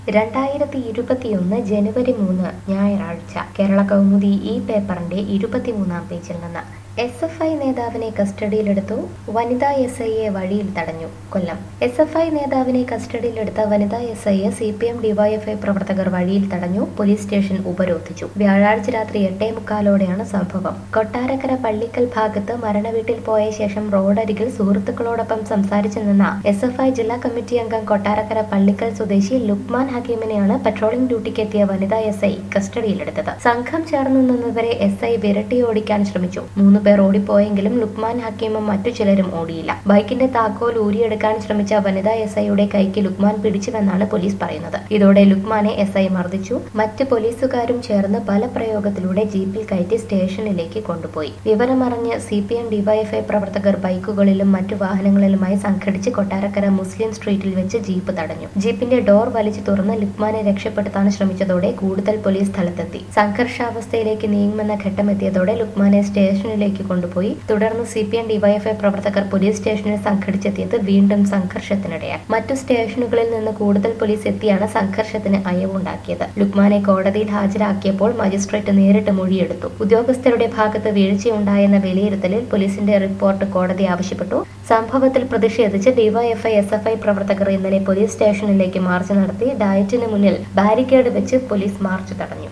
രണ്ടായിരത്തി ഇരുപത്തിയൊന്ന് ജനുവരി മൂന്ന് ഞായറാഴ്ച കേരള കൗമുദി ഈ പേപ്പറിന്റെ ഇരുപത്തിമൂന്നാം പേജിൽ നിന്ന് എസ് എഫ് ഐ നേതാവിനെ കസ്റ്റഡിയിലെടുത്തു വനിതാ എസ് ഐയെ വഴിയിൽ തടഞ്ഞു കൊല്ലം എസ് എഫ് ഐ നേതാവിനെ കസ്റ്റഡിയിലെടുത്ത വനിതാ എസ് ഐയെ സി പി എം ഡിവൈഎഫ്ഐ പ്രവർത്തകർ വഴിയിൽ തടഞ്ഞു പോലീസ് സ്റ്റേഷൻ ഉപരോധിച്ചു വ്യാഴാഴ്ച രാത്രി എട്ടേ മുക്കാലോടെയാണ് സംഭവം കൊട്ടാരക്കര പള്ളിക്കൽ ഭാഗത്ത് മരണവീട്ടിൽ പോയ ശേഷം റോഡരികിൽ സുഹൃത്തുക്കളോടൊപ്പം സംസാരിച്ചു നിന്ന എസ് എഫ് ഐ ജില്ലാ കമ്മിറ്റി അംഗം കൊട്ടാരക്കര പള്ളിക്കൽ സ്വദേശി ലുക്മാൻ ഹക്കീമിനെയാണ് പട്രോളിംഗ് ഡ്യൂട്ടിക്ക് എത്തിയ വനിതാ എസ് ഐ കസ്റ്റഡിയിലെടുത്തത് സംഘം ചേർന്നു നിന്നവരെ എസ് ഐ വിരട്ടി ഓടിക്കാൻ ശ്രമിച്ചു മൂന്ന് പേർ ഓടിപ്പോയെങ്കിലും ലുക്മാൻ ഹക്കീമും മറ്റു ചിലരും ഓടിയില്ല ബൈക്കിന്റെ താക്കോൽ ഊരിയെടുക്കാൻ ശ്രമിച്ച വനിതാ എസ് ഐയുടെ കൈക്ക് ലുക്മാൻ പിടിച്ചുവെന്നാണ് പോലീസ് പറയുന്നത് ഇതോടെ ലുക്മാനെ എസ് ഐ മർദ്ദിച്ചു മറ്റ് പോലീസുകാരും ചേർന്ന് ബലപ്രയോഗത്തിലൂടെ ജീപ്പിൽ കയറ്റി സ്റ്റേഷനിലേക്ക് കൊണ്ടുപോയി വിവരമറിഞ്ഞ് സി പി എം ഡിവൈഎഫ്ഐ പ്രവർത്തകർ ബൈക്കുകളിലും മറ്റു വാഹനങ്ങളിലുമായി സംഘടിച്ച് കൊട്ടാരക്കര മുസ്ലിം സ്ട്രീറ്റിൽ വെച്ച് ജീപ്പ് തടഞ്ഞു ജീപ്പിന്റെ ഡോർ വലിച്ചു തുറന്ന് ലുക്മാനെ രക്ഷപ്പെടുത്താൻ ശ്രമിച്ചതോടെ കൂടുതൽ പോലീസ് സ്ഥലത്തെത്തി സംഘർഷാവസ്ഥയിലേക്ക് നീങ്ങുമെന്ന ഘട്ടമെത്തിയതോടെ ലുക്മാനെ സ്റ്റേഷനിലേക്ക് കൊണ്ടുപോയി തുടർന്ന് സി പി എം ഡിവൈഎഫ്ഐ പ്രവർത്തകർ പോലീസ് സ്റ്റേഷനിൽ സംഘടിച്ചെത്തിയത് വീണ്ടും സംഘർഷത്തിനിടയായി മറ്റു സ്റ്റേഷനുകളിൽ നിന്ന് കൂടുതൽ പോലീസ് എത്തിയാണ് സംഘർഷത്തിന് അയവുണ്ടാക്കിയത് ലുക്മാനെ കോടതിയിൽ ഹാജരാക്കിയപ്പോൾ മജിസ്ട്രേറ്റ് നേരിട്ട് മൊഴിയെടുത്തു ഉദ്യോഗസ്ഥരുടെ ഭാഗത്ത് വീഴ്ചയുണ്ടായെന്ന വിലയിരുത്തലിൽ പോലീസിന്റെ റിപ്പോർട്ട് കോടതി ആവശ്യപ്പെട്ടു സംഭവത്തിൽ പ്രതിഷേധിച്ച് ഡിവൈഎഫ്ഐ എസ് എഫ് ഐ പ്രവർത്തകർ ഇന്നലെ പോലീസ് സ്റ്റേഷനിലേക്ക് മാർച്ച് നടത്തി ഡയറ്റിന് മുന്നിൽ ബാരിക്കേഡ് വെച്ച് പോലീസ് മാർച്ച് തടഞ്ഞു